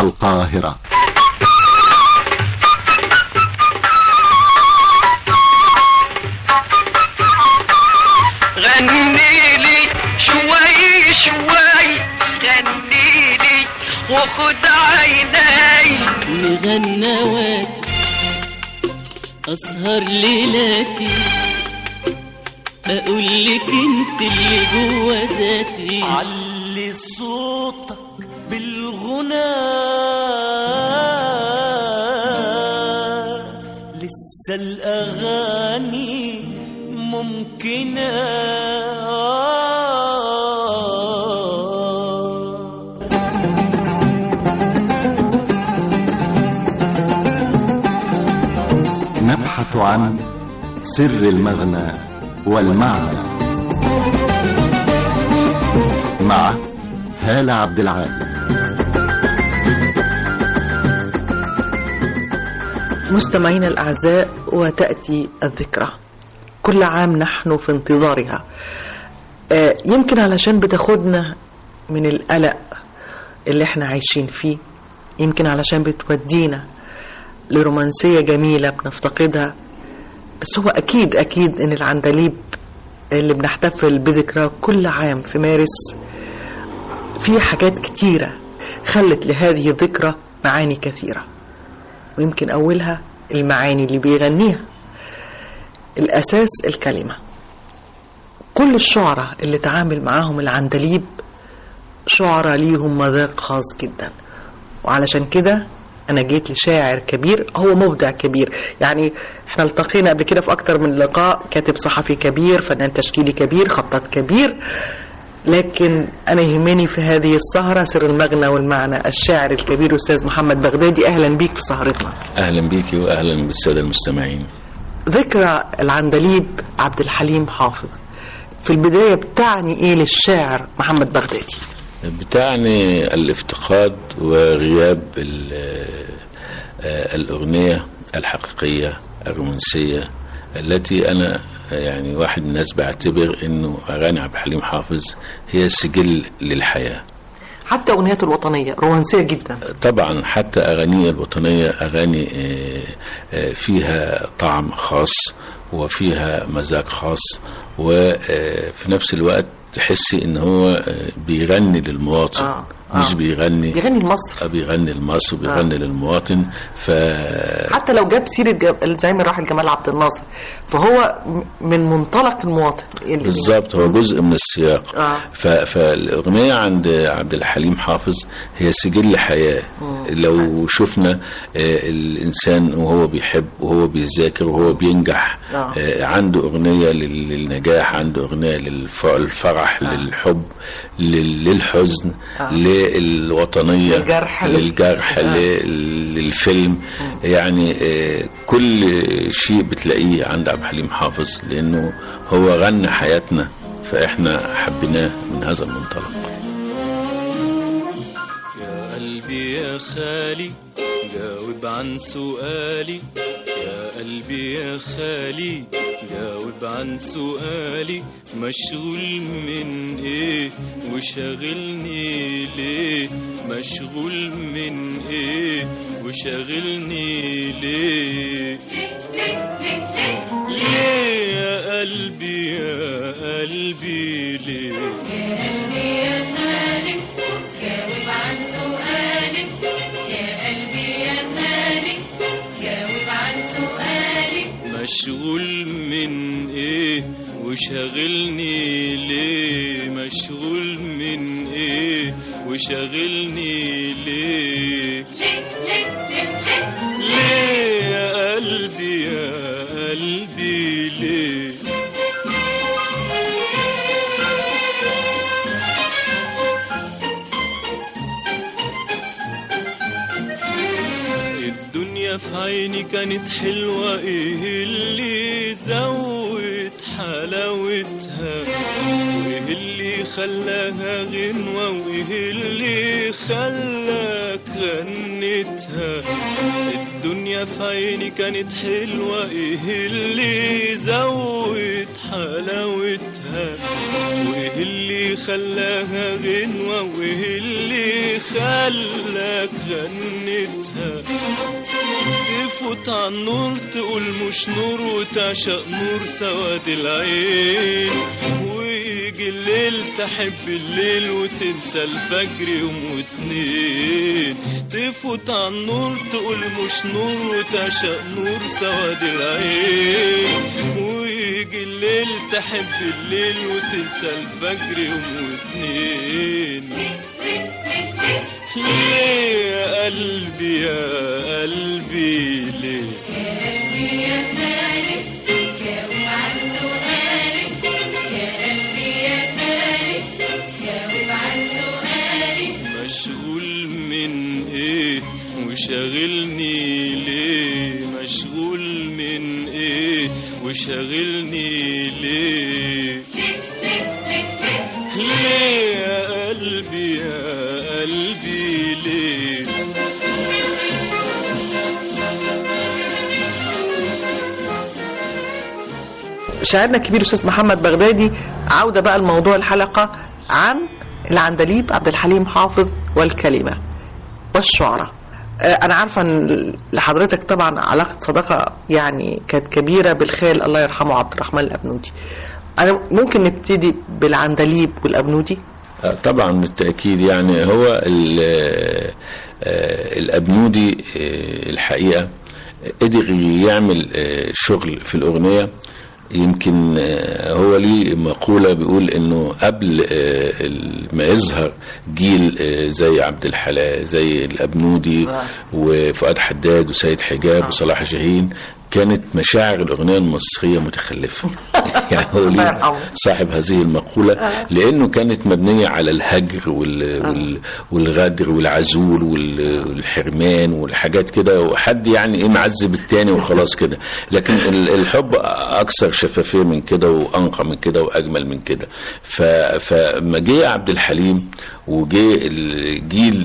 القاهرة غني لي شوي شوي غني لي وخد عيني مغنواتي أسهر ليلاتي أقول لك أنت اللي جوا ذاتي علي صوتك بالغنى لسه الأغاني ممكنة نبحث عن سر المغنى والمعنى مع هالة عبد العال مستمعينا الأعزاء وتأتي الذكرى كل عام نحن في انتظارها آه، يمكن علشان بتاخدنا من القلق اللي احنا عايشين فيه يمكن علشان بتودينا لرومانسية جميلة بنفتقدها بس هو أكيد أكيد إن العندليب اللي بنحتفل بذكراه كل عام في مارس في حاجات كتيرة خلت لهذه الذكرى معاني كثيرة ويمكن أولها المعاني اللي بيغنيها الأساس الكلمة كل الشعراء اللي تعامل معاهم العندليب شعراء ليهم مذاق خاص جدا وعلشان كده أنا جيت لشاعر كبير هو مبدع كبير يعني احنا التقينا قبل كده في أكتر من لقاء كاتب صحفي كبير فنان تشكيلي كبير خطاط كبير لكن أنا يهمني في هذه السهرة سر المغنى والمعنى الشاعر الكبير أستاذ محمد بغدادي أهلا بيك في سهرتنا اهلا بيكي واهلا بالساده المستمعين ذكرى العندليب عبد الحليم حافظ في البداية بتعني إيه للشاعر محمد بغدادي بتعني الافتقاد وغياب ال- آه، الاغنيه الحقيقيه الرومانسيه التي انا يعني واحد من الناس بعتبر انه اغاني عبد الحليم حافظ هي سجل للحياه حتى أغنياته الوطنية رومانسية جدا طبعا حتى أغاني الوطنية أغاني آه، آه، فيها طعم خاص وفيها مزاج خاص وفي نفس الوقت تحسي ان هو آه، بيغني للمواطن آه، آه. مش بيغني بيغني لمصر آه، بيغني لمصر بيغني للمواطن ف حتى لو جاب سيرة جم- الزعيم الراحل جمال عبد الناصر فهو م- من منطلق المواطن اللي- بالظبط هو جزء من السياق آه. ف- فالأغنية عند عبد الحليم حافظ هي سجل حياة لو شفنا آه، الإنسان وهو بيحب وهو بيذاكر وهو بينجح آه. آه، عنده أغنية لل- للنجاح عنده أغنية للفرح للحب لل- للحزن للوطنية للجرح. للجرح آه. لل- للفيلم يعني آه، كل شيء بتلاقيه عند عبد الحليم حافظ لانه هو غنى حياتنا فاحنا حبيناه من هذا المنطلق يا قلبي يا خالي جاوب عن سؤالي يا قلبي يا خالي جاوب عن سؤالي مشغول من ايه وشاغلني ليه مشغول من ايه وشاغلني ليه ليه يا قلبي يا قلبي ليه جاوب عن سؤالك يا قلبي يا خالك جاوب عن سؤالك مشغول من ايه وشاغلني ليه مشغول من ايه وشاغلني ليه ليه ليه ليه ليه ليه يا قلبي يا قلبي ليه الدنيا في عيني كانت حلوة ايه اللي زود حلاوتها وايه اللي خلاها غنوة وايه اللي خلاك غنتها الدنيا في عيني كانت حلوة ايه اللي زود حلاوتها وايه اللي خلاها غنوة وايه اللي خلاك غنتها تفوت على النور تقول مش نور وتعشق نور سواد العين ويجي الليل تحب الليل وتنسى الفجر يوم واتنين تفوت على النور تقول مش نور وتعشق نور سواد العين ويجي الليل تحب الليل وتنسى الفجر يوم واتنين ليه يا قلبي يا قلبي ليه قلبي يا خالد جاوب عن سؤالك يا قلبي يا خالد جاوب عن سؤالك مشغول من ايه وشاغلني ليه مشغول من ايه وشاغلني ليه ليه ليه ليه ليه ليه يا قلبي يا قلبي ليه شاعرنا الكبير استاذ محمد بغدادي عوده بقى لموضوع الحلقه عن العندليب عبد الحليم حافظ والكلمه والشعراء آه، انا عارفه ان لحضرتك طبعا علاقه صداقه يعني كانت كبيره بالخال الله يرحمه عبد الرحمن الابنودي انا ممكن نبتدي بالعندليب والابنودي آه، طبعا بالتأكيد يعني هو ال- آه، الأبنودي آه، الحقيقة قدر يعمل آه، شغل في الأغنية يمكن آه، هو ليه مقولة بيقول انه قبل آه، ال- ما يظهر جيل آه، زي عبد الحلال زي الأبنودي وفؤاد حداد وسيد حجاب وصلاح جاهين كانت مشاعر الأغنية المصرية متخلفة يعني هو الله ليه يرحمه. صاحب هذه المقولة لأنه كانت مبنية على الهجر وال وال والغدر والعزول وال- والحرمان والحاجات كده وحد يعني ايه معذب التاني وخلاص كده لكن ال- الحب أكثر شفافية من كده وأنقى من كده وأجمل من كده ف- فما جه عبد الحليم وجه الجيل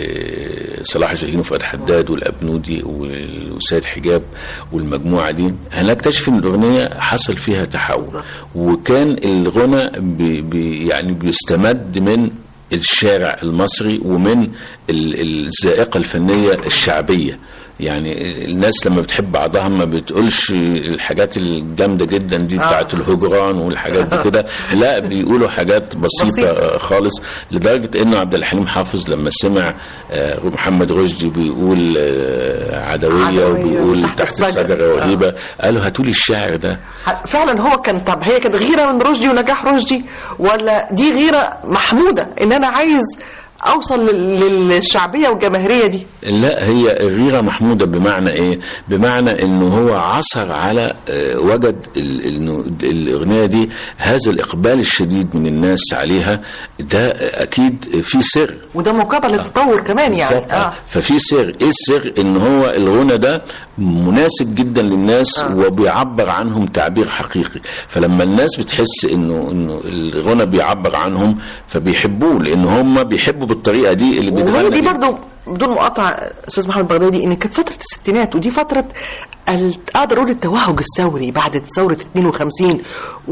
آه، صلاح جاهين وفؤاد حداد والأبنودي وسيد حجاب والمجموعة دي هنكتشف ان الأغنية حصل فيها تحول وكان الغنى بي بي يعني بيستمد من الشارع المصري ومن ال- الذائقة الفنية الشعبية يعني الناس لما بتحب بعضها ما بتقولش الحاجات الجامدة جدا دي بتاعت الهجران والحاجات دي كده لا بيقولوا حاجات بسيطة بسيطة. خالص لدرجة انه عبد الحليم حافظ لما سمع آه، محمد رشدي بيقول آه، عدوية عدوية وبيقول تحت تحت الشجرة. الشجرة وهيبة قالوا هاتولي الشاعر ده فعلا هو كان طب هي كانت غيره من رشدي ونجاح رشدي ولا دي غيره محموده ان انا عايز اوصل لل- للشعبيه والجماهيريه دي لا هي الغيرة محمودة بمعنى ايه بمعنى انه هو عثر على آه، وجد ال- انه الاغنية دي هذا الاقبال الشديد من الناس عليها ده اكيد في سر وده مقابل للتطور كمان يعني بالظبط. اه ففي سر ايه السر ان هو الغنى ده مناسب جدا للناس آه. وبيعبر عنهم تعبير حقيقي فلما الناس بتحس انه انه الغنى بيعبر عنهم فبيحبوه لان هم بيحبوا بالطريقه دي اللي وهي بيتغنى دي بيها. برضو بدون مقاطعه استاذ محمد بغدادي ان كانت فتره الستينات ودي فتره ال- اقدر اقول التوهج الثوري بعد ثوره 52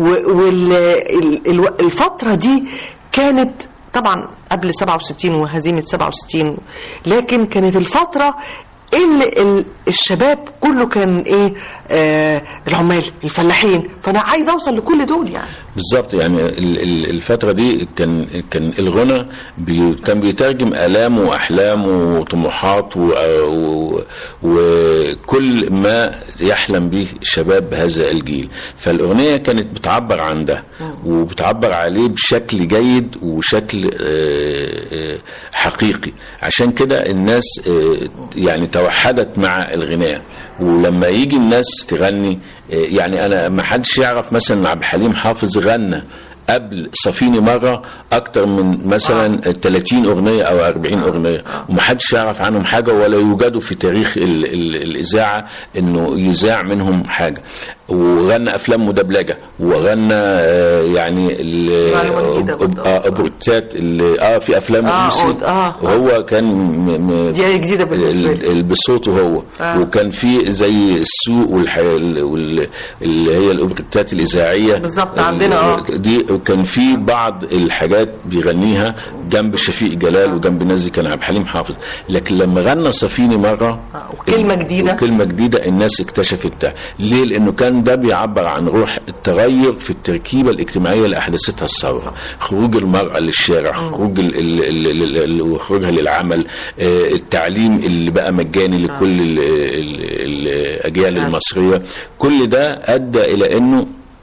والفتره دي كانت طبعا قبل 67 وهزيمه 67 لكن كانت الفتره اللي ال- الشباب كله كان ايه آه العمال الفلاحين فانا عايز اوصل لكل دول يعني بالظبط يعني ال- ال- الفترة دي كان كان الغنى بي كان بيترجم آلام وأحلام وطموحات و- و- وكل ما يحلم به شباب هذا الجيل فالأغنية كانت بتعبر عن ده وبتعبر عليه بشكل جيد وشكل آه، آه، حقيقي عشان كده الناس آه، يعني توحدت مع الغناء ولما يجي الناس تغني يعني انا ما حدش يعرف مثلا إن عبد الحليم حافظ غنى قبل صفيني مرة أكتر من مثلا 30 أغنية أو 40 أغنية ومحدش يعرف عنهم حاجة ولا يوجدوا في تاريخ ال ال الإذاعة إنه يذاع منهم حاجة وغنى افلام مدبلجه وغنى آه، يعني ال- معلومة جديدة أوب- برضه. آه، اوبريتات اللي- اه في افلام آه، روسي أود- آه. وهو كان م- م- دي جديدة بالنسبة ال- لي. ال- بصوته هو آه. وكان في زي السوق والح... وال... اللي هي الاوبريتات الاذاعيه بالظبط، ال- عندنا آه. دي وكان في بعض الحاجات بيغنيها جنب شفيق جلال وجنب ناس دي كان عبد الحليم حافظ لكن لما غنى صفيني مره آه، وكلمة جديدة. وكلمه جديده الناس اكتشفت ده ليه لانه كان ده بيعبر عن روح التغير في التركيبه الاجتماعيه اللي احدثتها الثوره خروج المراه للشارع خروج ال- ال- ال- ال- ال- وخروجها للعمل آه، التعليم اللي بقى مجاني لكل ال- ال- الاجيال المصريه كل ده ادى الى انه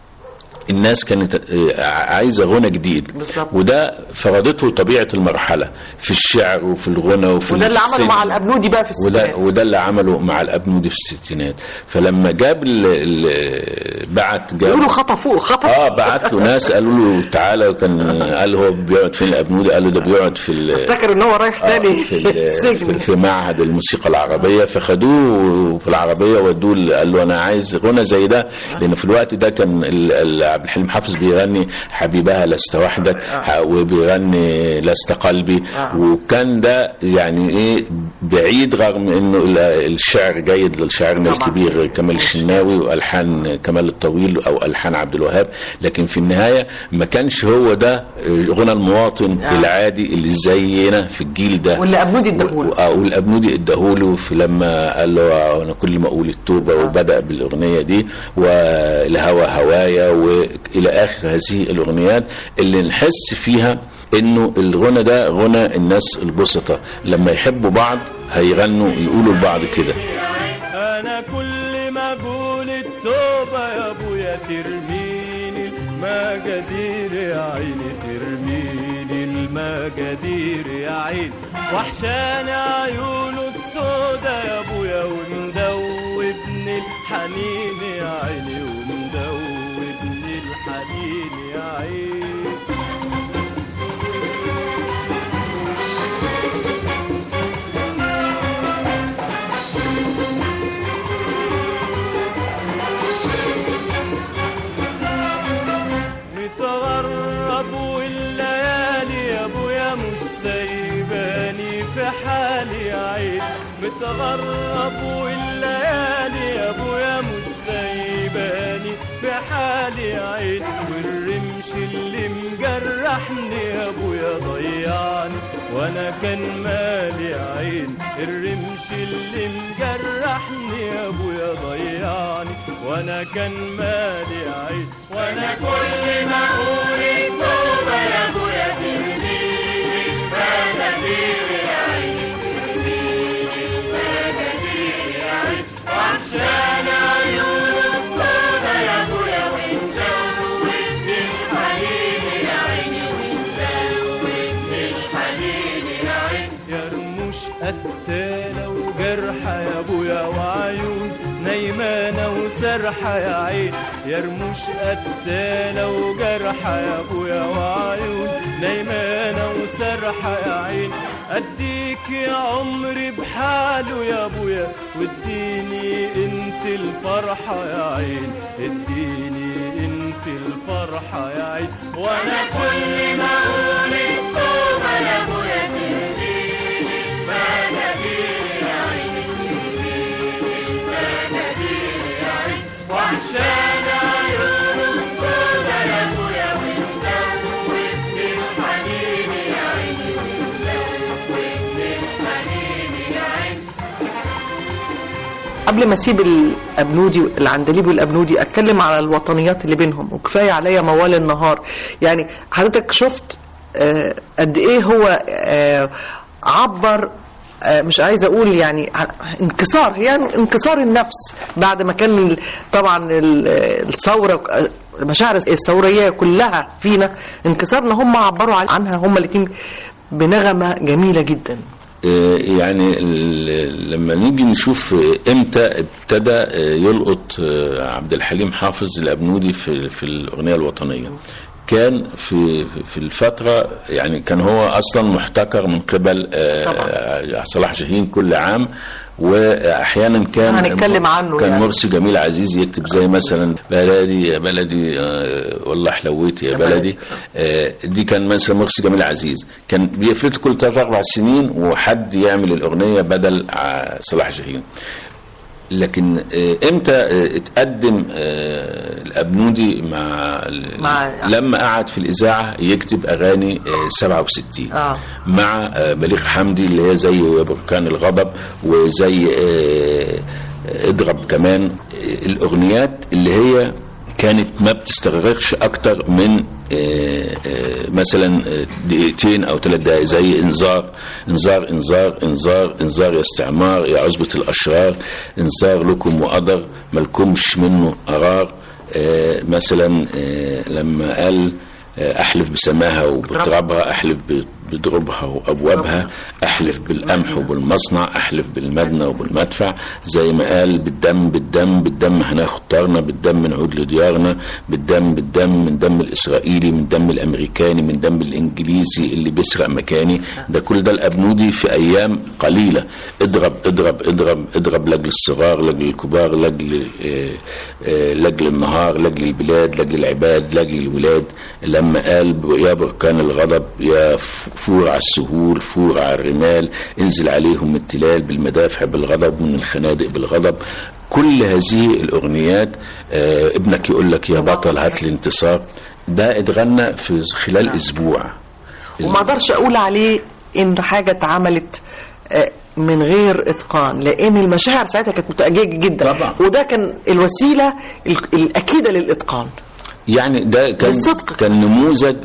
الناس كانت آه، عايزه غنى جديد بالظبط. وده فرضته طبيعه المرحله في الشعر وفي الغنى وفي وده اللي عمله السينما. مع الابنودي بقى في وده الستينات وده اللي عمله مع الابنودي في الستينات فلما جاب ال ال بعت جاب يقولوا خطفوه خطف اه بعت له ناس قالوا له تعالى وكان قال هو بيقعد فين الابنودي قال له ده بيقعد في ال- افتكر ان هو رايح آه، تاني في ال- السجن في, في معهد الموسيقى العربيه فخدوه في العربيه ودوه ل- قال له انا عايز غنى زي ده لان في الوقت ده كان ال- ال- عبد الحليم حافظ بيغني حبيبها لست وحدك ح- وبيغني لست قلبي وكان ده يعني ايه بعيد رغم انه ال- الشعر جيد لشاعرنا طبعاً. الكبير كمال الشناوي والحان كمال الطويل او الحان عبد الوهاب لكن في النهايه ما كانش هو ده غنى المواطن آه. العادي اللي زينا في الجيل ده واللي ابنودي اداهوله اه والابنودي اداهوله في لما قال له انا كل ما اقول التوبه وبدا بالاغنيه دي والهوى هوايا والى اخر هذه الاغنيات اللي نحس فيها انه الغنى ده غنى الناس البسطة لما يحبوا بعض هيغنوا يقولوا لبعض كده انا كل ما اقول التوبه يا ابويا ترميني المجادير يا عيني ترميني المجادير يا عيني وحشاني عيونه السودا يا ابويا ومدوبني الحنين يا عيني ومدوبني الحنين يا عيني متغرب والليالي يا ابويا مش سايباني في حالي يا عين متغرب والليالي يا ابويا مش سايباني في حالي يا عين والرمش اللي مجرحني يا ابويا ضيعني وانا كان مالي يا عين الرمش اللي مجرحني يا ابويا ضيعني وانا كان مالي يا عين وانا كل ما اقول التوبه يا ابويا ترميني المجادير يا عين ترميني المجادير يا عين وعشان عيون السودا يا ابويا ومدوبني الحنين يا عيني ومدوبني الحنين يا عين يا رموش قتالة وجرحة يا ابويا وعيون نايمانة وسرحة يا عين يا رموش قتالة وجرحة يا ابويا وعيون نايمانة وسرحة يا عين اديك يا عمري بحاله يا ابويا واديني انت الفرحة يا عين اديني انت الفرحة يا عين وانا كل ما اقول التوبة يا ابويا تهديني المجادير يا عين تهديني المجادير يا عين وعشان عيون السودا يا ابويا ومدوبني الحنين يا عين ومدوبني الحنين يا عين قبل ما اسيب الابنودي العندليب والابنودي اتكلم على الوطنيات اللي بينهم وكفايه عليا موال النهار يعني حضرتك شفت آه، قد ايه هو آه، عبر آه، مش عايزه اقول يعني ع- انكسار يعني انكسار النفس بعد ما كان ال- طبعا ال- الثوره آه، المشاعر الثوريه كلها فينا انكسارنا هم عبروا عن- عنها هم الاثنين بنغمه جميله جدا آه، يعني ال- لما نيجي نشوف آه، امتى ابتدى آه، يلقط آه، عبد الحليم حافظ الابنودي في في الاغنيه الوطنيه كان في في الفتره يعني كان هو اصلا محتكر من قبل آه، صلاح جاهين كل عام واحيانا كان هنتكلم عنه كان يعني. مرسي جميل عزيز يكتب زي مثلا بلدي يا بلدي آه، والله حلويت يا يا بلدي بلدي. آه، دي كان مثلا مرسي جميل عزيز كان بيفلت كل ثلاث اربع سنين وحد يعمل الاغنيه بدل ع- صلاح جاهين لكن آه، امتى آه، اتقدم آه، الابنودي مع, ال- مع- لما قعد في الاذاعه يكتب اغاني آه، 67 آه. مع آه، بليغ حمدي اللي هي زي بركان الغضب وزي آه، آه، اضرب كمان آه، الاغنيات اللي هي كانت ما بتستغرقش اكتر من آه، آه، مثلا آه، دقيقتين او ثلاث دقائق زي انذار انذار انذار انذار انذار يا استعمار يا عزبة الاشرار انذار لكم وقدر ملكمش منه قرار آه، مثلا آه، لما قال آه، احلف بسماها وبترابها احلف ب- بضربها وابوابها احلف بالقمح وبالمصنع احلف بالمدنى وبالمدفع زي ما قال بالدم بالدم بالدم هناخد طارنا بالدم نعود لديارنا بالدم بالدم من دم الاسرائيلي من دم الامريكاني من دم الانجليزي اللي بيسرق مكاني ده كل ده الابنودي في ايام قليله اضرب اضرب اضرب اضرب لاجل الصغار لاجل الكبار لاجل آه، آه، لاجل النهار لاجل البلاد لاجل العباد لاجل الولاد لما قال ب- يا بركان الغضب يا ف- فور على السهول فور على الرمال انزل عليهم التلال بالمدافع بالغضب من الخنادق بالغضب كل هذه الاغنيات آه، ابنك يقول لك يا بطل هات لي انتصار ده اتغنى في خلال اسبوع وما اقدرش اقول عليه ان حاجه اتعملت آه، من غير اتقان لان المشاعر ساعتها كانت متأججة جدا طبعا. وده كان الوسيله ال- الاكيده للاتقان يعني ده كان بالصدق. كان نموذج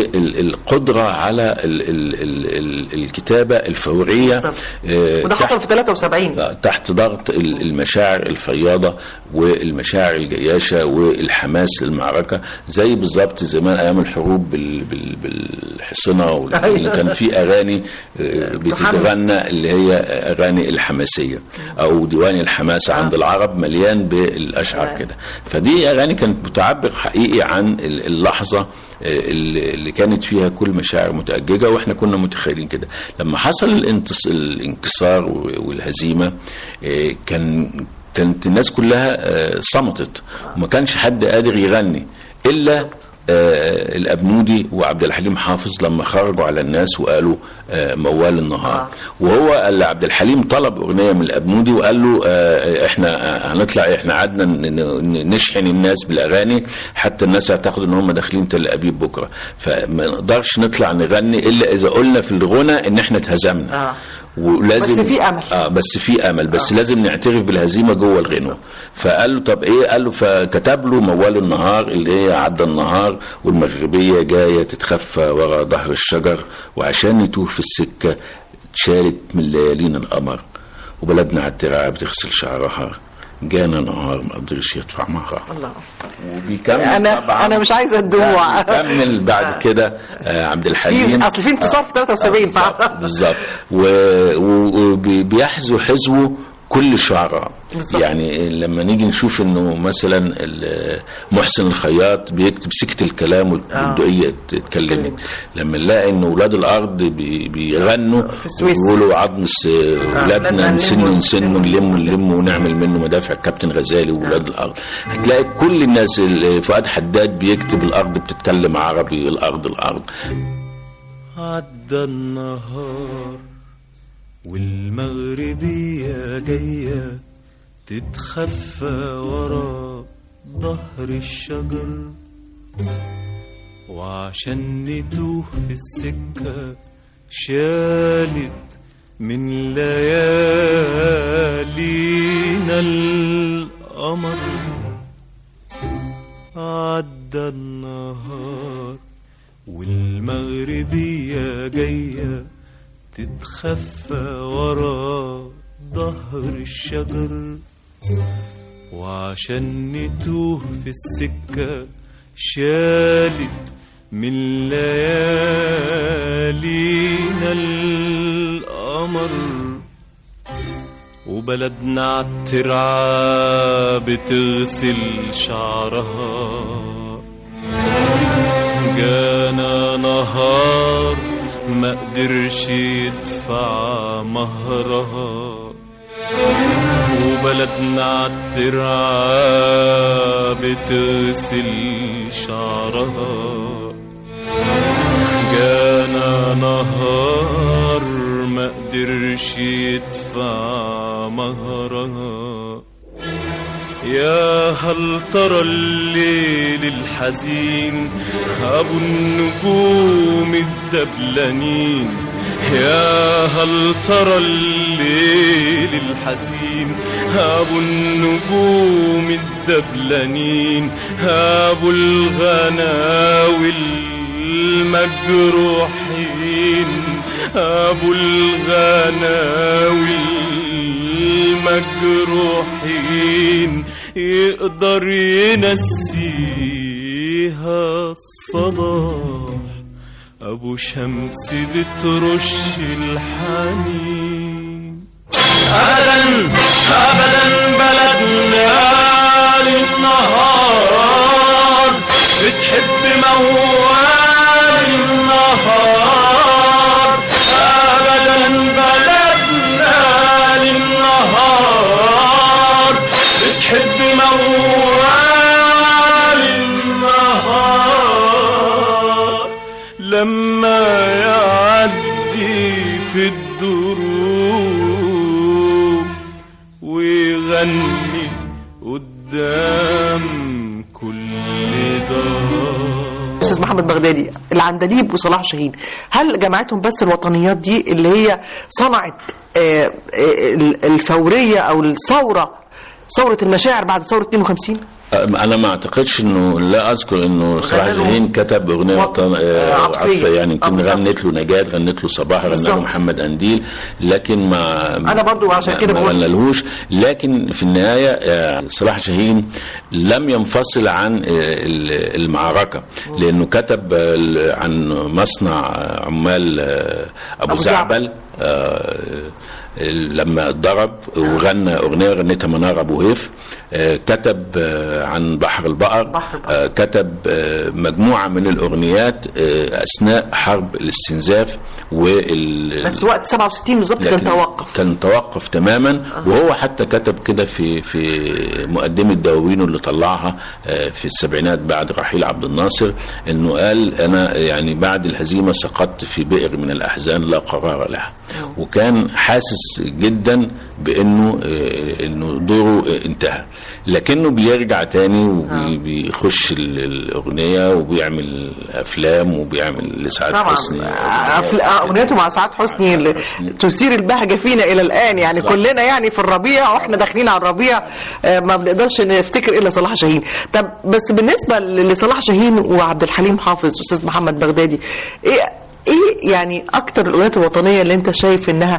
للقدره على ال ال ال ال الكتابه الفوريه بالظبط. آه، وده تحت- حصل في 73 آه، تحت ضغط ال- المشاعر الفياضة والمشاعر الجياشة والحماس للمعركة زي بالظبط زمان أيام الحروب بال- بال- بالحصنة وال- أيوة. اللي كان في أغاني آه، بتتغنى اللي هي أغاني الحماسية أو ديوان الحماسة عند العرب مليان بالأشعار كده فدي أغاني كانت بتعبر حقيقي عن ال- اللحظة آه، اللي اللي كانت فيها كل مشاعر متأججة واحنا كنا متخيلين كده لما حصل الانتص... الانكسار و- والهزيمة آه، كان كانت الناس كلها آه، صمتت وما كانش حد قادر يغني إلا آه، الأبنودي وعبد الحليم حافظ لما خرجوا على الناس وقالوا آه، موال النهار آه. وهو اللي عبد الحليم طلب أغنية من الأبنودي وقال له آه، احنا آه، هنطلع احنا قعدنا ن- ن- نشحن الناس بالأغاني حتى الناس هتاخد ان هم داخلين تل أبيب بكرة فما نقدرش نطلع نغني إلا إذا قلنا في الغنى ان احنا اتهزمنا آه. ولازم بس في أمل. اه بس في امل بس آه. لازم نعترف بالهزيمه جوه الغنوه فقال له طب ايه قال له فكتب له موال النهار اللي هي عدى النهار والمغربيه جايه تتخفى ورا ظهر الشجر وعشان يتوه في السكه اتشالت من ليالينا القمر وبلدنا على الترعه بتغسل شعرها جانا نهار ما قدرش يدفع مهرها الله وبيكمل انا طبعاً. انا مش عايزه الدموع كمل بعد كده آه عبد الحليم في اصل في انتصار في 73 بالظبط بالظبط وبيحذو حذو كل الشعراء بالظبط. يعني لما نيجي نشوف انه مثلا ال- محسن الخياط بيكتب سكت الكلام والبندقية اتكلمت لما نلاقي ان اولاد الارض بي- بيغنوا في السويس. ويقولوا عظم س- ولادنا ولادنا نسن نلم- نسن نلم نلم ونعمل منه مدافع الكابتن غزالي واولاد الارض هتلاقي كل الناس اللي فؤاد حداد بيكتب الارض بتتكلم عربي الارض الارض عدى النهار والمغربية جاية تتخفى ورا ظهر الشجر وعشان نتوه في السكة شالت من ليالينا القمر عدى النهار والمغربية جاية تتخفى ورا ظهر الشجر وعشان نتوه في السكة شالت من ليالينا القمر وبلدنا عالترعة بتغسل شعرها جانا نهار ما قدرش يدفع مهرها وبلدنا عالترعة بتغسل شعرها جانا نهار ما قدرش يدفع مهرها يا هل ترى الليل الحزين أبو النجوم الدبلانين يا هل ترى الليل الحزين أبو النجوم الدبلانين أبو الغناوي المجروحين أبو الغناوي المجروحين يقدر ينسيها الصلاح أبو شمس بترش الحنين أبدا أبدا بلدنا للنهار بتحب موال النهار أبدا بلدنا للنهار بتحب موال النهار لما يعدي في الدروب ويغني قدام كل دار استاذ محمد بغدادي العندليب وصلاح شاهين هل جمعتهم بس الوطنيات دي اللي هي صنعت آه، آه، الفوريه او الثوره ثوره المشاعر بعد ثوره 52 انا ما اعتقدش انه لا اذكر انه صلاح غنى له جاهين كتب اغنيه وطن- وطن آه، عطفية. عطفيه يعني آه، يمكن بالظبط. غنت له نجاة غنت له صباح غنى له بالظبط. محمد انديل لكن ما أنا برضو عشان ما- كده ما بقول. غنلهوش لكن في النهايه آه، صلاح جاهين لم ينفصل عن آه، ال- المعركه لانه كتب آه، عن مصنع آه، عمال آه، ابو أبو زعبل. زعبل آه، لما اتضرب وغنى اغنيه غنتها منار ابو هيف آه، كتب آه، عن بحر البقر بحر البقر. آه، كتب آه، مجموعه من الاغنيات آه، اثناء حرب الاستنزاف وال بس وقت 67 بالظبط كان لكن توقف كان توقف تماما وهو حتى كتب كده في في مقدمه دواوينه اللي طلعها آه، في السبعينات بعد رحيل عبد الناصر انه قال انا يعني بعد الهزيمه سقطت في بئر من الاحزان لا قرار لها وكان حاسس جدا بانه آه، انه دوره آه، انتهى لكنه بيرجع تاني وبيخش ال- الاغنيه وبيعمل افلام وبيعمل لسعاد طبعا حسني أفل- اغنيته مع سعاد حسني اللي تثير البهجه فينا الى الان يعني صح. كلنا يعني في الربيع واحنا داخلين على الربيع آه، ما بنقدرش نفتكر الا صلاح شاهين طب بس بالنسبه لصلاح شاهين وعبد الحليم حافظ استاذ محمد بغدادي ايه ايه يعني اكتر الاغنيات الوطنيه اللي انت شايف انها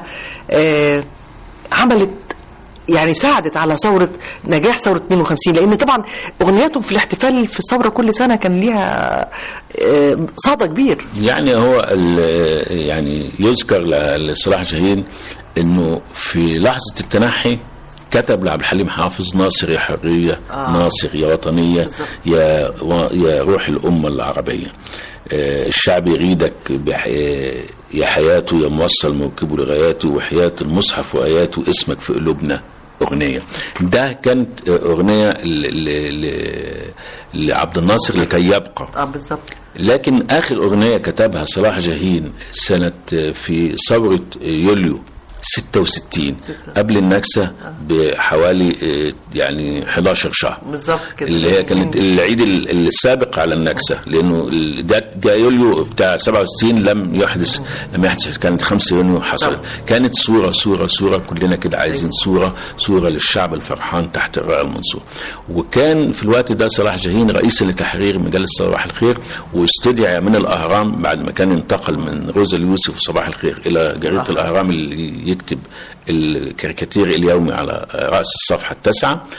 آه عملت يعني ساعدت على ثورة نجاح ثورة 52 لأن طبعا أغنياتهم في الاحتفال في الثورة كل سنة كان ليها آه، صدى كبير يعني هو ال- يعني يذكر ل- لصلاح جاهين انه في لحظه التنحي كتب لعبد الحليم حافظ ناصر يا حريه آه. ناصر يا وطنيه بالظبط. يا و- يا روح الامه العربيه آه، الشعب يريدك بح- آه، يا حياته يا موصل موكبه لغاياته وحياه المصحف واياته اسمك في قلوبنا أغنية ده كانت آه، أغنية ل- ل- ل- لعبد الناصر لكي يبقى اه بالظبط لكن اخر اغنيه كتبها صلاح جاهين سنه في ثوره يوليو 66 قبل النكسه بحوالي آه، يعني 11 شهر بالظبط كده اللي هي كانت العيد ال- السابق على النكسه لانه ال- ده جاء يوليو بتاع 67 لم يحدث لم يحدث كانت 5 يونيو حصلت كانت صوره صوره صوره كلنا كده عايزين صوره صوره للشعب الفرحان تحت الرايه المنصور وكان في الوقت ده صلاح جاهين رئيس لتحرير مجله صباح الخير واستدعي من الاهرام بعد ما كان انتقل من روزا اليوسف وصباح الخير الى جريده الاهرام اللي يكتب الكاريكاتير اليومي على راس الصفحه التاسعه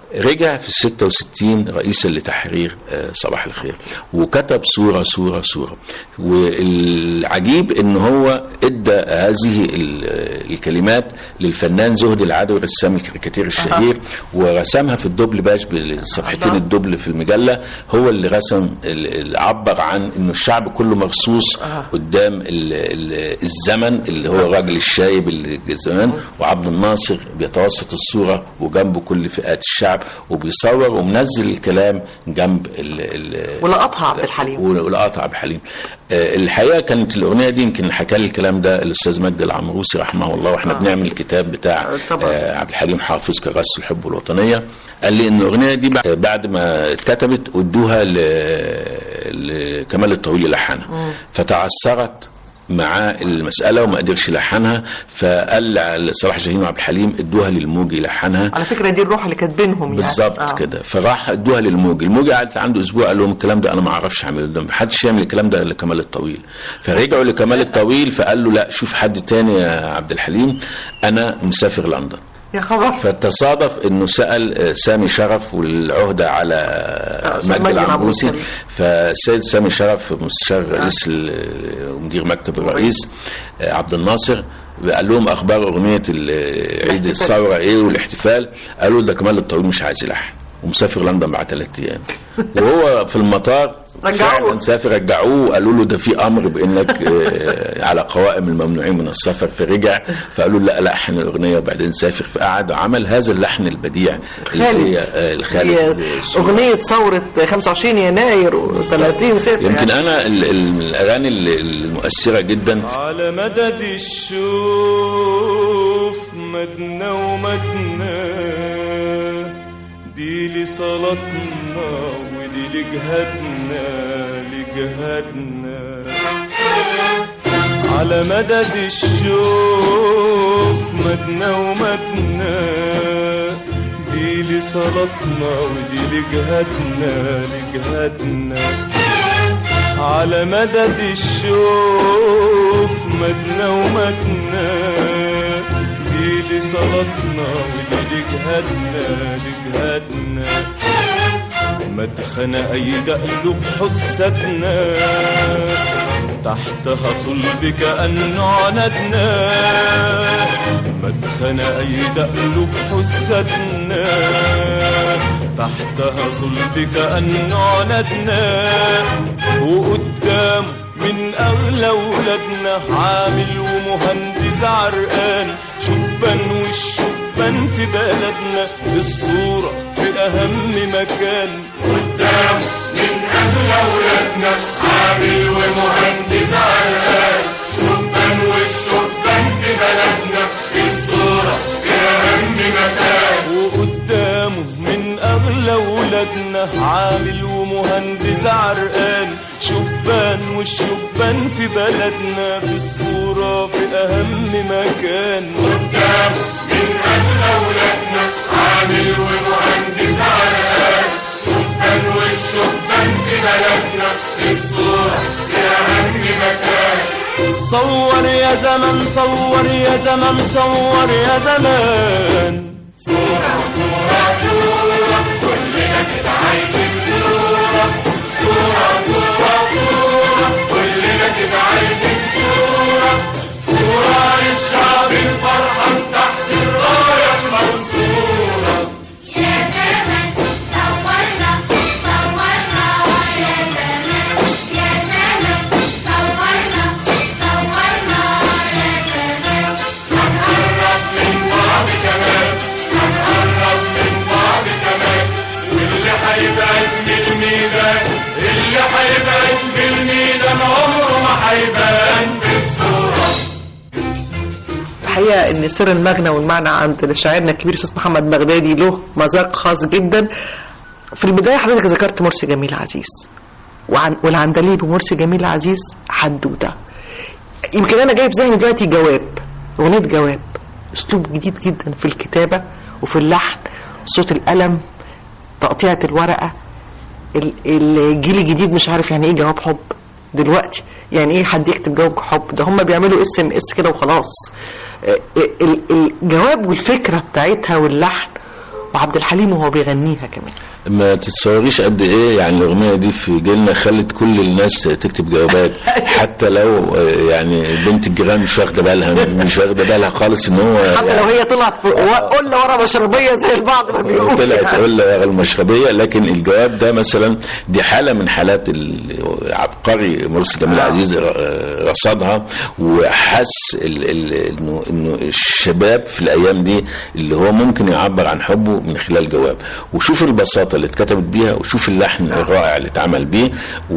رجع في 66 رئيسا لتحرير آه، صباح الخير وكتب صورة صورة صورة والعجيب ان هو ادى هذه ال- الكلمات للفنان زهد العدوي رسام الكاريكاتير الشهير ورسمها في الدبل باش بالصفحتين الدبل في المجلة هو اللي رسم اللي عبر عن انه الشعب كله مرصوص قدام ال- ال- الزمن اللي هو الراجل الشايب اللي زمان وعبد الناصر بيتوسط الصورة وجنبه كل فئات الشعب وبيصور ومنزل الكلام جنب ال ال ولقطها عبد الحليم ول- ولقطها عبد الحليم آه، الحقيقه كانت الاغنيه دي يمكن حكى لي الكلام ده الاستاذ مجدي العمروسي رحمه الله واحنا آه. بنعمل الكتاب بتاع آه، طبعا. آه، عبد الحليم حافظ كرس الحب والوطنيه قال لي ان الاغنيه دي بعد- بعد ما اتكتبت ادوها ل- لكمال الطويل يلحنها فتعثرت مع المسألة وما قدرش يلحنها فقال لصلاح جاهين وعبد الحليم ادوها للموجي يلحنها على فكره دي الروح اللي كانت بينهم يعني بالظبط آه. كده فراح ادوها للموجي الموجي قعد عنده اسبوع قال لهم الكلام ده انا ما اعرفش اعمله ده ما حدش يعمل الكلام ده الا كمال الطويل فرجعوا لكمال الطويل فقال له لا شوف حد تاني يا عبد الحليم انا مسافر لندن يا خبر فتصادف انه سال آه، سامي شرف والعهده على أستاذ مجدي مجدي العمروسي العمروسي. فالسيد سامي شرف مستشار رئيس ال- ومدير مكتب الرئيس آه، عبد الناصر قال لهم اخبار اغنيه ال- عيد الثوره ايه والاحتفال قالوا ده كمال الطويل مش عايز يلحن ومسافر لندن بعد ثلاث ايام وهو في المطار رجعوه. فعلا سافر رجعوه قالوا له ده في امر بانك آه، على قوائم الممنوعين من السفر فرجع فقالوا له لا لحن الاغنيه وبعدين سافر فقعد وعمل هذا اللحن البديع اللي خالد. هي آه، هي الخالد السوري. اغنيه ثوره 25 يناير و30 6 يمكن انا ال- ال- من الاغاني ال- المؤثره جدا على مدد الشوف مدنا ومدنا دي لصلاتنا ودي لجهادنا لجهادنا على مدد الشوف مدنا ومدنا دي لصلاتنا ودي لجهادنا لجهادنا على مدد الشوف مدنا ومدنا دي لصلاتنا ودي لجهادنا لجهادنا مدخن أيد قلوب حستنا تحتها صلب كأنه عندنا مدخن أيد قلوب حستنا تحتها صلب كأنه عندنا وقدام من أغلى ولادنا عامل ومهندس عرقان شبان والشبان في بلدنا الصورة في أهم مكان قدام من أغلى ولادنا عامل ومهندس عرقان شبان والشبان في بلدنا الصورة في أهم مكان وقدامه من أغلى ولادنا عامل ومهندس عرقان شبان والشبان في بلدنا في الصورة في أهم مكان قدامه من أغلى ولادنا عامل ومهندس عرقان شبان والشبان في بلدنا في الصورة في أهم مكان صور يا زمن صور يا زمن صور يا زمان يا زمن صورنا صورنا يا زمن يا زمن صورنا صورنا يا زمن هنقرب من بعض كمان هنقرب من بعض كمان واللي هيبعد من الميدان اللي هيبعد من الميدان عمره ما هيبان في الصورة الحقيقه ان سر المغنى والمعنى عند شاعرنا الكبير استاذ محمد بغدادي له مذاق خاص جدا في البدايه حضرتك ذكرت مرسي جميل عزيز وعن والعندليب ومرسي جميل عزيز حدوته يمكن انا جايب ذهني دلوقتي جواب اغنيه جواب اسلوب جديد جدا في الكتابه وفي اللحن صوت القلم تقطيعه الورقه ال- الجيل الجديد مش عارف يعني ايه جواب حب دلوقتي يعني ايه حد يكتب جواب حب ده هم بيعملوا اس ام اس كده وخلاص آه، ال- الجواب والفكره بتاعتها واللحن وعبد الحليم وهو بيغنيها كمان ما تتصوريش قد ايه يعني الاغنيه دي في جيلنا خلت كل الناس تكتب جوابات حتى لو آه، يعني بنت الجيران مش واخده بالها مش واخده بالها خالص ان هو حتى لو هي طلعت في قلة ورا مشربية زي البعض ما بيقول طلعت يعني. تقول له المشربيه لكن الجواب ده مثلا دي حاله من حالات العبقري مرسي جميل عزيز ر- رصدها وحس ال- ال- انه انه الشباب في الايام دي اللي هو ممكن يعبر عن حبه من خلال جواب وشوف البساطه اللي اتكتبت بيها وشوف اللحن الرائع اللي اتعمل بيه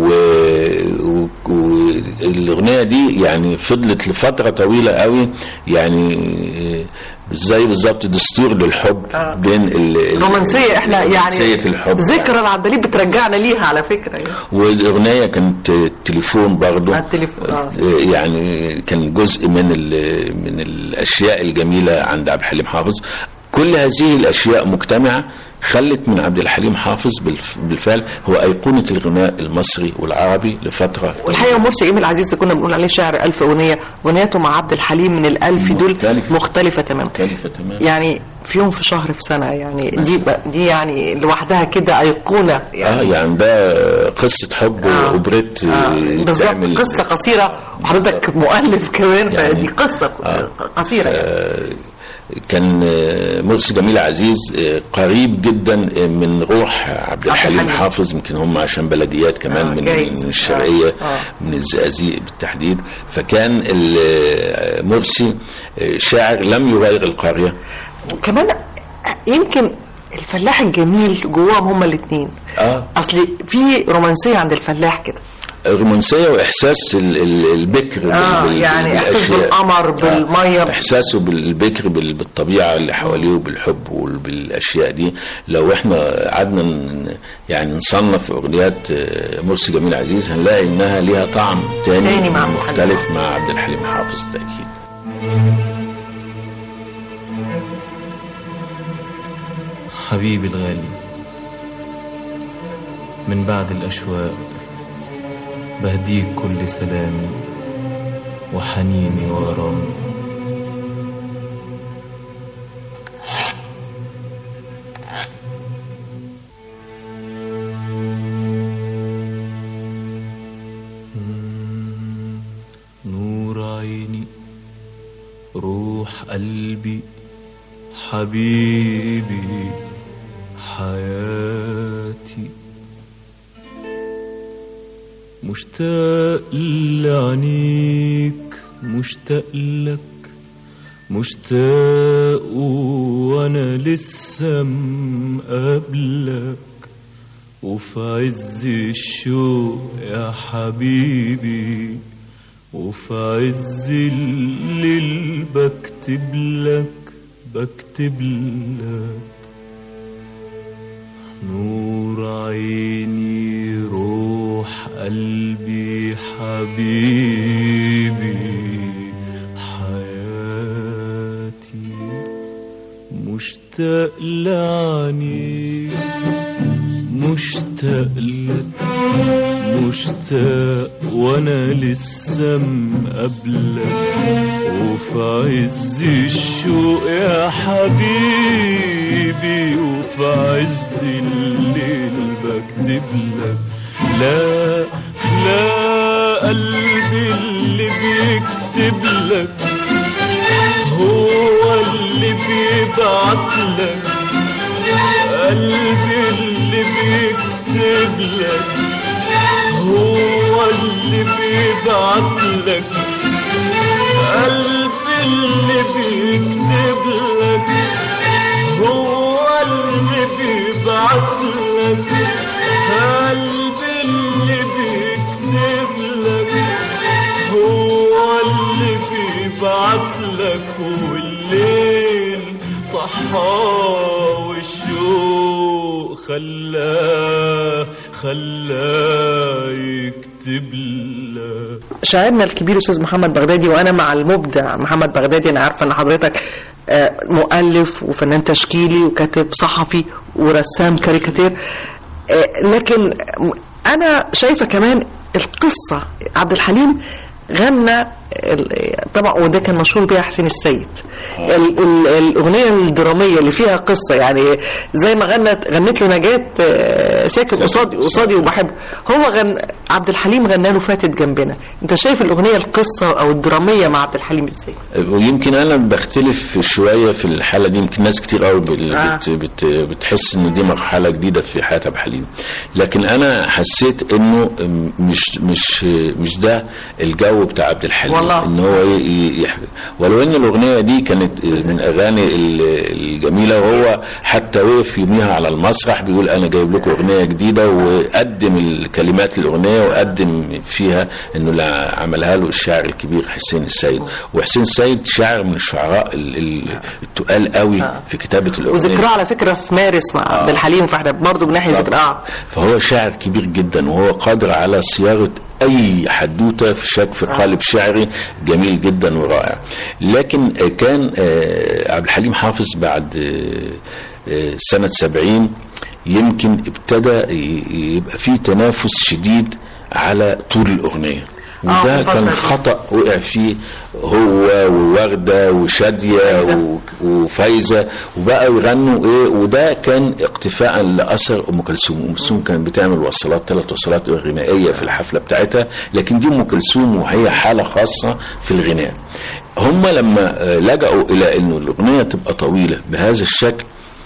و- و- والاغنيه دي يعني فضلت لفتره طويله قوي يعني زي بالظبط دستور للحب بين ال- ال- رومانسية احنا يعني رومانسية الحب ذكرى العدليب بترجعنا ليها على فكرة يعني. والاغنيه كانت تليفون برضه على التليفون، آه. يعني كان جزء من ال- من الاشياء الجميله عند عبد الحليم حافظ كل هذه الاشياء مجتمعه خلت من عبد الحليم حافظ بالف- بالفعل هو ايقونه الغناء المصري والعربي لفتره والحقيقة مرسي جميل عزيز كنا بنقول عليه شاعر ألف أغنية أغنياته مع عبد الحليم من الألف دول مختلفة. مختلفة تماما مختلفة تماما. يعني في يوم في شهر في سنة يعني دي ب- دي يعني لوحدها كده أيقونة اه يعني يعني ده قصه حب آه. اوبريت آه، بالظبط تعمل- قصة قصيرة وحضرتك مؤلف كمان يعني- فدي قصة آه. قصيرة يعني. آه، كان آه، مرسي جميل عزيز آه، قريب جدا آه، من روح عبد الحليم الحليم. حافظ يمكن هم عشان بلديات كمان آه، من جايز. من الشرقيه آه، آه. من الزقازيق بالتحديد فكان ال- آه، مرسي آه، شاعر لم يغير القريه وكمان يمكن الفلاح الجميل جواهم هما الاثنين اه اصل في رومانسيه عند الفلاح كده رومانسيه واحساس ال- ال- البكر آه، بال- يعني إحساس بالأشياء. بالقمر، بالمية. آه، احساسه بالبكر بال- بالطبيعه اللي حواليه وبالحب وبالاشياء دي لو احنا قعدنا ن- يعني نصنف اغنيات آه، مرسي جميل عزيز هنلاقي انها ليها طعم تاني, تاني مع عبد الحليم. مختلف مع عبد الحليم حافظ تاكيد حبيبي الغالي من بعد الأشواق بهديك كل سلامي وحنيني وغرامي نور عيني روح قلبي حبيبي حياتي مشتاق لعينيك مشتاق لك مشتاق وانا لسه مقابلك وفي عز الشوق يا حبيبي وفي عز الليل بكتب لك بكتب لك نور عيني روح قلبي حبيبي حياتي مشتاق لعنيك مشتاق لك مشتاق وانا لسه مقابلك وفي عز الشوق يا حبيبي وفي عز الليل بكتب لك لا لا قلبي اللي بيكتب لك هو اللي بيبعت لك قلبي اللي بيكتب لك هو اللي بيبعت لك قلبي اللي بيكتب لك هو اللي بيبعت لك قلبي اللي بيكتب لك هو اللي بيبعت لك والليل صحى والشوق خلاه خلاه يكتب لك شاعرنا الكبير استاذ محمد بغدادي وانا مع المبدع محمد بغدادي انا عارفه ان حضرتك آه، مؤلف وفنان تشكيلي وكاتب صحفي ورسام كاريكاتير آه، لكن انا شايفه كمان القصه عبد الحليم غنى ال- طبعا وده كان مشهور بيها حسين السيد ال ال الاغنيه الدراميه اللي فيها قصه يعني زي ما غنت غنت له نجاة آه، ساكن قصادي قصادي وبحب هو غن عبد الحليم غنى له فاتت جنبنا انت شايف الاغنيه القصه او الدراميه مع عبد الحليم ازاي ويمكن انا بختلف شويه في الحاله دي يمكن ناس كتير قوي بت آه. بت بت بتحس ان دي مرحله جديده في حياه ابو حليم لكن انا حسيت انه مش مش مش ده الجو بتاع عبد الحليم والله. ان هو ي- ي- يحكي ولو ان الاغنيه دي كانت من اغاني ال- الجميله وهو حتى وقف يوميها على المسرح بيقول انا جايب لكم اغنيه جديده وقدم الكلمات الاغنيه وقدم فيها انه اللي عملها له الشاعر الكبير حسين السيد وحسين السيد شاعر من الشعراء ال- ال- التقال قوي في كتابه الاغنيه وذكراه على فكره في مارس مع عبد الحليم فاحنا برضه بنحيي ذكراه آه. فهو شاعر كبير جدا وهو قادر على صياغه اي حدوته في شك في قالب شعري جميل جدا ورائع لكن آه، كان آه، عبد الحليم حافظ بعد آه، آه، سنه 70 يمكن ابتدى ي- يبقى فيه تنافس شديد على طول الاغنيه آه، وده بالفترة كان دي. خطأ وقع فيه هو ووردة وشادية فايزة. و- وفايزة وبقى يغنوا ايه وده كان اقتفاء لأثر أم كلثوم أم كلثوم كانت بتعمل وصلات ثلاث وصلات غنائية في الحفلة بتاعتها لكن دي أم كلثوم وهي حالة خاصة في الغناء هم لما آه، لجأوا إلى أنه الأغنية تبقى طويلة بهذا الشكل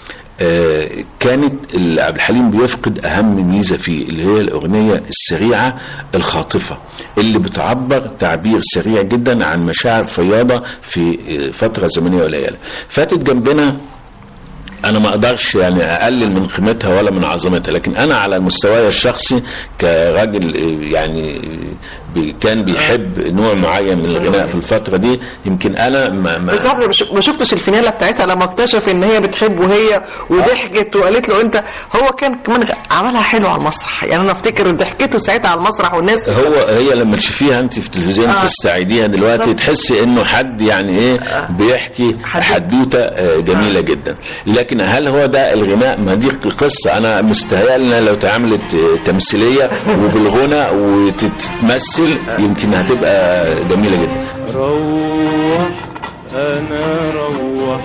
آه، كانت ال- عبد الحليم بيفقد اهم ميزه فيه اللي هي الاغنيه السريعه الخاطفه اللي بتعبر تعبير سريع جدا عن مشاعر فياضه في آه، فتره زمنيه قليله فاتت جنبنا انا ما اقدرش يعني اقلل من قيمتها ولا من عظمتها لكن انا على مستواي الشخصي كراجل آه، يعني آه، بي- كان بيحب نوع معين من الغناء في الفتره دي يمكن انا ما, ما بس عمري ما شف- ما شفتش الفيناله بتاعتها لما اكتشف ان هي بتحبه هي وضحكت وقالت له انت هو كان كمان عملها حلو على المسرح يعني انا افتكر ضحكته ساعتها على المسرح والناس هو هي لما تشوفيها انت في التلفزيون آه. آه. تستعيديها دلوقتي بالظبط. تحسي انه حد يعني ايه بيحكي حدوتة. حدوته آه، جميله جدا لكن هل هو ده الغناء ما دي القصه انا مستهيألنا لو اتعملت آه، تمثيليه وبالغنى وتتمثل يمكن هتبقى جميله جدا روح انا روح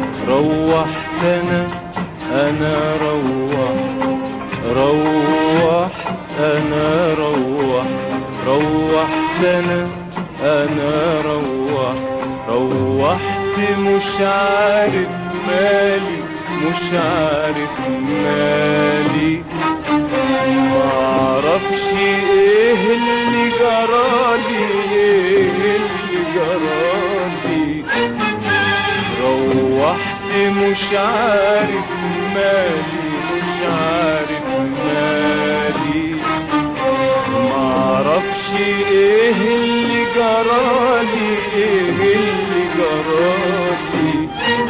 روحتنا انا روح روح انا روح روحتنا انا روح روحت مش عارف مالي مش عارف مالي معرفش ايه اللي جرالي ايه اللي جرالي روحت مش عارف مالي مش عارف مالي معرفش ايه اللي جرالي ايه اللي جرالي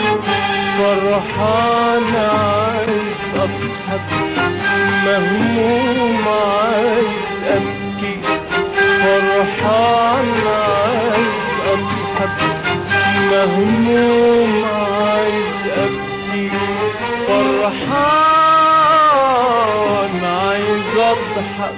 فرحان عايز اضحك مهموم عايز ابكي فرحان عايز اضحك مهموم عايز ابكي فرحان عايز اضحك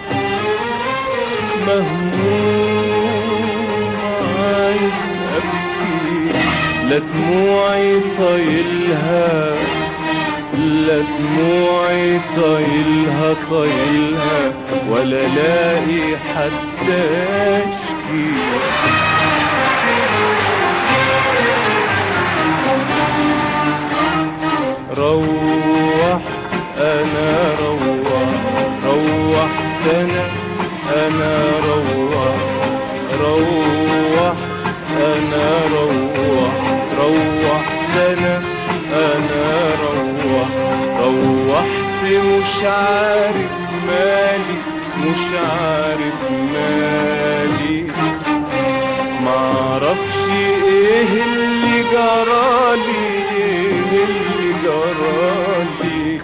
مهموم عايز ابكي لا دموعي طايلها لا دموعي طايلها طايلها ولا لاقي حد اشكي روح انا روح روحت انا انا روح روح انا روح روحت انا انا روح روحت مش عارف مالي مش عارف مالي معرفش ايه اللي جرالي ايه اللي جرالي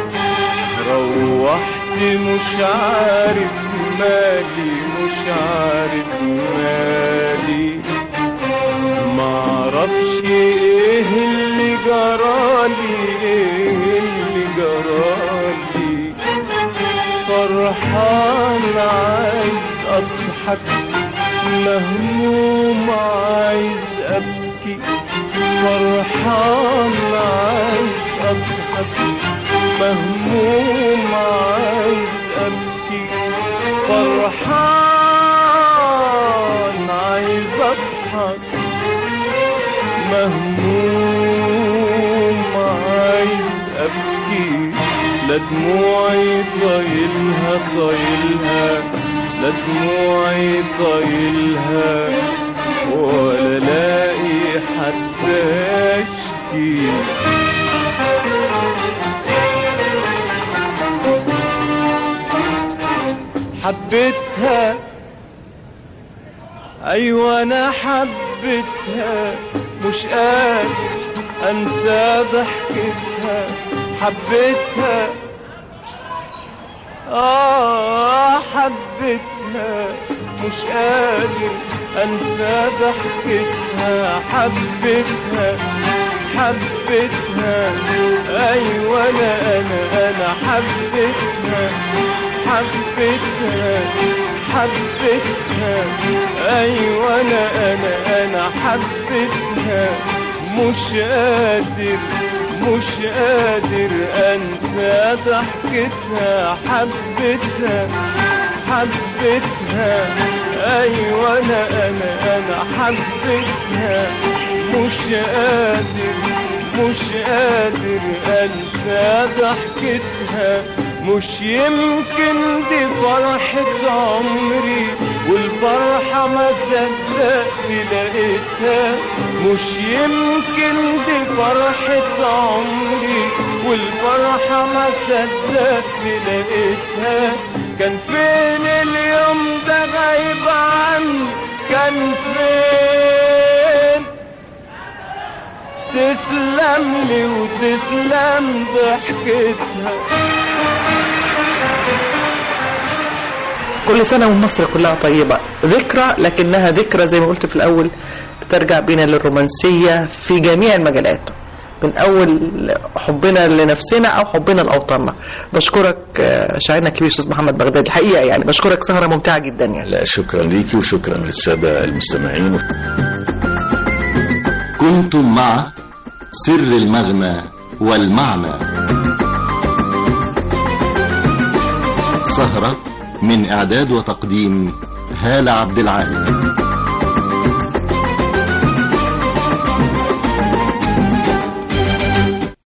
روحت مش عارف مالي مش عارف مالي معرفش ايه اللي جرالي ايه اللي جرالي فرحان عايز اضحك مهموم عايز ابكي فرحان عايز اضحك مهموم عايز ابكي فرحان عايز اضحك مهموم عايز ابكي لا دموعي طايلها طايلها لا دموعي طايلها ولا لاقي حد اشكي حبيتها ايوه انا حبيتها مش قادر انسى ضحكتها حبيتها آه حبيتها مش قادر أنسى ضحكتها حبيتها حبيتها أيوة أنا أنا أنا حبيتها حبيتها حبيتها أيوة أنا أنا أنا حبيتها مش قادر مش قادر انسى ضحكتها حبيتها حبيتها ايوه انا انا انا حبيتها مش قادر مش قادر انسى ضحكتها مش يمكن دي فرحة عمري والفرحة ما صدقت لقيتها مش يمكن دي فرحة عمري والفرحة ما صدقت لقيتها كان فين اليوم ده غايب عني كان فين تسلم لي وتسلم ضحكتها كل سنة ومصر كلها طيبة ذكرى لكنها ذكرى زي ما قلت في الأول بترجع بينا للرومانسية في جميع المجالات من أول حبنا لنفسنا أو حبنا لأوطاننا بشكرك آه، شاعرنا الكبير أستاذ محمد بغداد الحقيقة يعني بشكرك سهرة ممتعة جدا يعني لا شكرا ليكي وشكرا للسادة المستمعين كنتم مع سر المغنى والمعنى سهرة من إعداد وتقديم هالة عبد العال